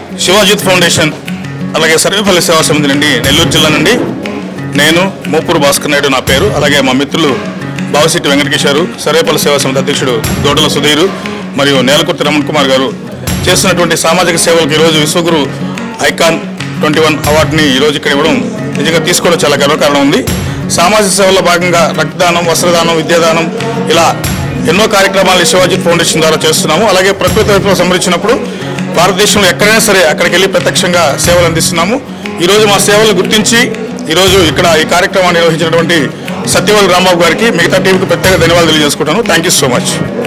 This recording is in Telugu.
శివాజిత్ ఫౌండేషన్ అలాగే సర్వేపల్లి సేవా సమితి నుండి నెల్లూరు జిల్లా నుండి నేను మోపూరు భాస్కర్ నాయుడు నా పేరు అలాగే మా మిత్రులు బావశెట్టి వెంకటకిషోరు సర్వేపల్లి సేవా సమితి అధ్యక్షుడు దోటల సుధీరు మరియు నేలకుర్తి రమణ్ కుమార్ గారు చేస్తున్నటువంటి సామాజిక సేవలకు ఈరోజు విశ్వగురు ఐకాన్ ట్వంటీ వన్ అవార్డుని ఈరోజు ఇక్కడ ఇవ్వడం నిజంగా తీసుకోవడం చాలా గర్వకారణం ఉంది సామాజిక సేవలో భాగంగా రక్తదానం వస్త్రదానం విద్యాదానం ఇలా ఎన్నో కార్యక్రమాలు శివాజిత్ ఫౌండేషన్ ద్వారా చేస్తున్నాము అలాగే ప్రకృతి వైపు సంరక్షించినప్పుడు భారతదేశంలో ఎక్కడైనా సరే అక్కడికి వెళ్ళి ప్రత్యక్షంగా సేవలు అందిస్తున్నాము ఈరోజు మా సేవలు గుర్తించి ఈరోజు ఇక్కడ ఈ కార్యక్రమాన్ని నిర్వహించినటువంటి సత్యవల్ రాంబాబు గారికి మిగతా టీంకి ప్రత్యేక ధన్యవాదాలు తెలియజేసుకుంటాను థ్యాంక్ యూ సో మచ్